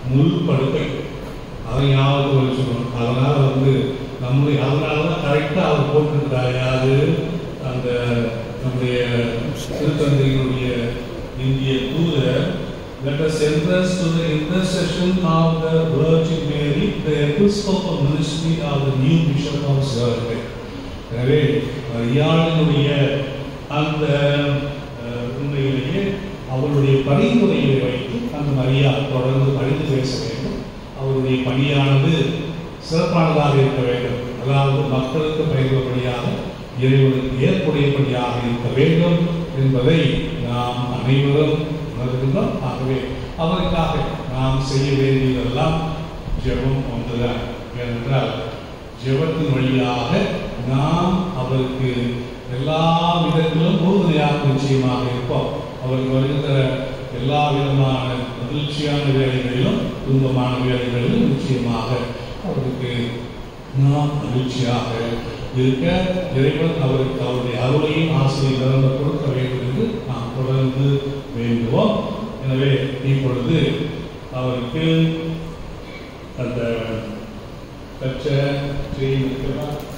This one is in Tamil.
முள் படுக்கை அதை ஞாபகம் வச்சுக்கணும் அதனால வந்து நம்முடைய அதனால தான் கரெக்டாக அவர் போட்டிருக்கிறார் யாரு அந்த நம்முடைய திருத்தந்தையினுடைய இந்திய தூதர் Let us entrust to the intercession of the Virgin Mary, the episcopal ministry of the new bishop of Zurich. எனவே மரியாளினுடைய அந்த அஹ், உண்மையிலேயே அவருடைய பரிந்துரையை வைத்து அந்த மரியா தொடர்ந்து படித்து பேச வேண்டும் அவருடைய பணியானது சிறப்பானதாக இருக்க வேண்டும் அதாவது மக்களுக்கு பயன்படும்படியாக இறைவனுக்கு ஏற்புடையபடியாக இருக்க வேண்டும் என்பதை நாம் அனைவரும் உணர்கின்றோம் ஆகவே அவருக்காக நாம் செய்ய வேண்டியதெல்லாம் ஜெபம் ஒன்றுதான் ஏனென்றால் ஜெபத்தின் வழியாக நாம் அவருக்கு எல்லா விதத்திலும் உறுதுணையாக நிச்சயமாக இருப்போம் அவருக்கு வருகிற எல்லா விதமான மகிழ்ச்சியான வேலைகளிலும் துன்பமான வேலைகளிலும் நிச்சயமாக அவருக்கு நாம் மகிழ்ச்சியாக இருக்க இறைவன் அவருக்கு அவருடைய அருளையும் ஆசையை நிரம்ப கொடுக்க வேண்டும் என்று நாம் தொடர்ந்து வேண்டுவோம் எனவே இப்பொழுது அவருக்கு அந்த கற்ற செய்தி இருக்கிறதா